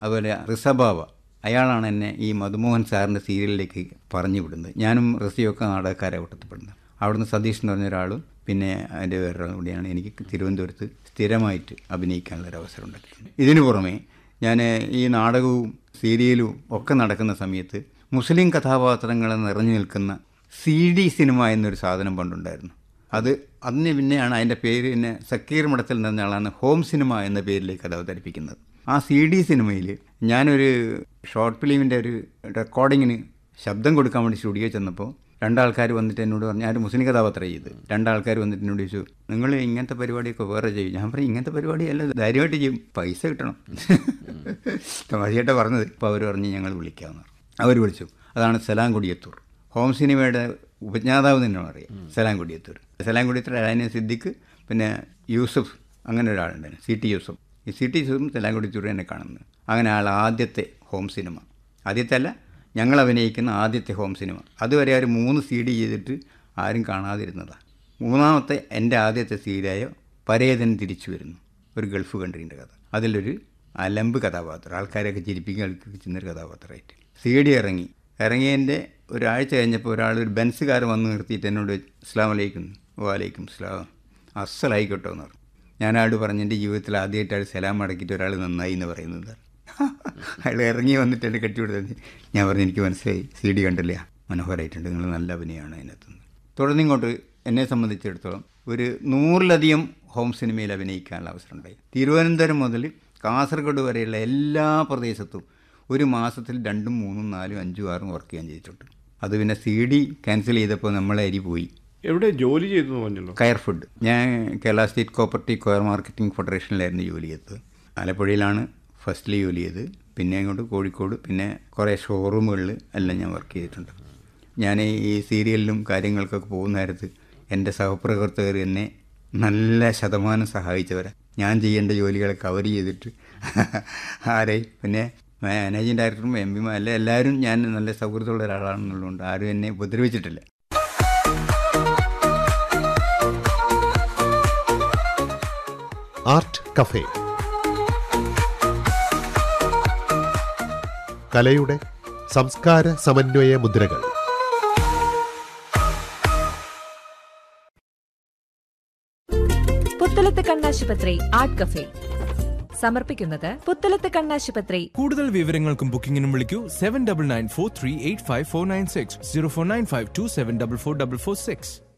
അതുപോലെ റിസബാവ അയാളാണ് എന്നെ ഈ മധുമോഹൻ സാറിൻ്റെ സീരിയലിലേക്ക് പറഞ്ഞു വിടുന്നത് ഞാനും റസിയൊക്കെ നാടകക്കാരെ കൂട്ടത്തിൽപ്പെടുന്നത് അവിടുന്ന് സതീഷ് എന്ന് പറഞ്ഞ ഒരാളും പിന്നെ അതിൻ്റെ വേറൊരാളും കൂടിയാണ് എനിക്ക് തിരുവനന്തപുരത്ത് സ്ഥിരമായിട്ട് അഭിനയിക്കാനുള്ള ഒരു അവസരം ഉണ്ടാക്കിയിട്ടുണ്ട് ഇതിനു പുറമെ ഞാൻ ഈ നാടകവും സീരിയലും ഒക്കെ നടക്കുന്ന സമയത്ത് മുസ്ലിം കഥാപാത്രങ്ങൾ നിറഞ്ഞു നിൽക്കുന്ന സി ഡി സിനിമ എന്നൊരു സാധനം പണ്ടുണ്ടായിരുന്നു അത് അതിന് പിന്നെയാണ് അതിൻ്റെ പേര് പിന്നെ സക്കീർ മഠത്തിൽ നിന്ന ആളാണ് ഹോം സിനിമ എന്ന പേരിലേക്ക് അത് അവതരിപ്പിക്കുന്നത് ആ സി ഡി സിനിമയിൽ ഞാനൊരു ഷോർട്ട് ഫിലിമിൻ്റെ ഒരു റെക്കോർഡിങ്ങിന് ശബ്ദം കൊടുക്കാൻ വേണ്ടി സ്റ്റുഡിയോ ചെന്നപ്പോൾ രണ്ടാൾക്കാർ വന്നിട്ട് എന്നോട് പറഞ്ഞു ഞാൻ ഒരു മുസ്ലിം കഥാപാത്രം ചെയ്ത് രണ്ടാൾക്കാർ വന്നിട്ട് എന്നോട് ചോദിച്ചു നിങ്ങൾ ഇങ്ങനത്തെ പരിപാടിയൊക്കെ വേറെ ചെയ്യും ഞാൻ പറയും ഇങ്ങനത്തെ പരിപാടിയല്ല ധൈര്യമായിട്ട് ചെയ്യും പൈസ കിട്ടണം തമാശയായിട്ട് പറഞ്ഞത് അപ്പോൾ അവർ പറഞ്ഞ് ഞങ്ങൾ വിളിക്കാമെന്ന് അവർ വിളിച്ചു അതാണ് സലാം കൊടിയത്തൂർ ഹോം സിനിമയുടെ ഉപജ്ഞാതാവ് തന്നെയാണ് അറിയാം സലാം കൊടിയത്തൂർ സലാം കൊടിയത്തൂർ അലാനിയ സിദ്ദിഖ് പിന്നെ യൂസഫ് അങ്ങനെ ഒരാളുണ്ടായിരുന്നു സി ടി യൂസഫ് ഈ സി ടി യൂസഫും സലാം കൊടിയത്തൂർ എന്നെ കാണുന്നത് അങ്ങനെ ആൾ ആദ്യത്തെ ഹോം സിനിമ ആദ്യത്തെ അല്ല ഞങ്ങൾ അഭിനയിക്കുന്ന ആദ്യത്തെ ഹോം സിനിമ അതുവരെ ഒരു മൂന്ന് സി ഡി ചെയ്തിട്ട് ആരും കാണാതിരുന്നതാണ് മൂന്നാമത്തെ എൻ്റെ ആദ്യത്തെ സീഡിയായ പരേതൻ തിരിച്ചു വരുന്നു ഒരു ഗൾഫ് കൺട്രീൻ്റെ കഥ അതിലൊരു അലമ്പ് കഥാപാത്രം ആൾക്കാരെയൊക്കെ ചിരിപ്പിക്കാൻ കളിക്കുന്നൊരു കഥാപാത്രമായിട്ട് സി ഡി ഇറങ്ങി ഇറങ്ങിയതിൻ്റെ ഒരാഴ്ച കഴിഞ്ഞപ്പോൾ ഒരാൾ ഒരു ബെൻസുകാരൻ വന്ന് നിർത്തിയിട്ട് എന്നോട് ഇസ്ലാം വലൈക്കും വാലൈക്കും ഇസ്ലാം അസ്സലായിക്കോട്ടോ എന്ന് പറഞ്ഞു ഞാൻ ആട് പറഞ്ഞു എൻ്റെ ജീവിതത്തിൽ ആദ്യമായിട്ട് അയാൾ സലാം അടക്കിയിട്ട് ഒരാൾ നന്നായി എന്ന് പറയുന്നത് അയാൾ ഇറങ്ങി വന്നിട്ട് എന്നെ കെട്ടിവിടുന്നത് ഞാൻ പറഞ്ഞു എനിക്ക് മനസ്സിലായി സി ഡി കണ്ടില്ല മനോഹരമായിട്ടുണ്ട് നിങ്ങൾ നല്ല അഭിനയമാണ് അതിനകത്ത് തുടർന്ന് ഇങ്ങോട്ട് എന്നെ സംബന്ധിച്ചിടത്തോളം ഒരു നൂറിലധികം ഹോം സിനിമയിൽ അഭിനയിക്കാനുള്ള അവസരം ഉണ്ടായി തിരുവനന്തപുരം മുതൽ കാസർഗോഡ് വരെയുള്ള എല്ലാ പ്രദേശത്തും ഒരു മാസത്തിൽ രണ്ടും മൂന്നും നാലും അഞ്ചും ആറും വർക്ക് ചെയ്യാൻ ചെയ്തിട്ടുണ്ട് അത് പിന്നെ സി ഡി ക്യാൻസൽ ചെയ്തപ്പോൾ നമ്മളെ അരി പോയി എവിടെ ജോലി ചെയ്തു എന്ന് പറഞ്ഞല്ലോ കയർ ഫുഡ് ഞാൻ Kerala state cooperative coir marketing ഫെഡറേഷനിലായിരുന്നു ജോലി ചെയ്തത് ആലപ്പുഴയിലാണ് ഫസ്റ്റിൽ ജോലി ചെയ്ത് പിന്നെ അങ്ങോട്ട് കോഴിക്കോട് പിന്നെ കുറേ ഷോറൂമുകളിൽ എല്ലാം ഞാൻ വർക്ക് ചെയ്തിട്ടുണ്ട് ഞാൻ ഈ സീരിയലിലും കാര്യങ്ങൾക്കൊക്കെ പോകുന്ന നേരത്ത് എൻ്റെ സഹപ്രവർത്തകർ എന്നെ നല്ല ശതമാനം സഹായിച്ചവരാണ് ഞാൻ ചെയ്യേണ്ട ജോലികളെ കവർ ചെയ്തിട്ട് ആരെ പിന്നെ മാനേജിങ് ഡയറക്ടറും എം പിമാരും എല്ലാം എല്ലാവരും ഞാൻ നല്ല സൗഹൃദമുള്ള ഒരാളാണെന്നുള്ളതുകൊണ്ട് ആരും എന്നെ ഉപദ്രവിച്ചിട്ടില്ല ആർട്ട് കഫേ കലയുടെ സംസ്കാര സമന്വയ മുദ്രകൾ പുത്തലത്ത് കണ്ണാശുപത്രി ആർട്ട് കഫേ സമർപ്പിക്കുന്നത് പുത്തലത്ത് കണ്ണാശുപത്രി കൂടുതൽ വിവരങ്ങൾക്കും ബുക്കിംഗിനും വിളിക്കൂ seven double nine four three eight five four nine six zero four nine five two seven double four double four six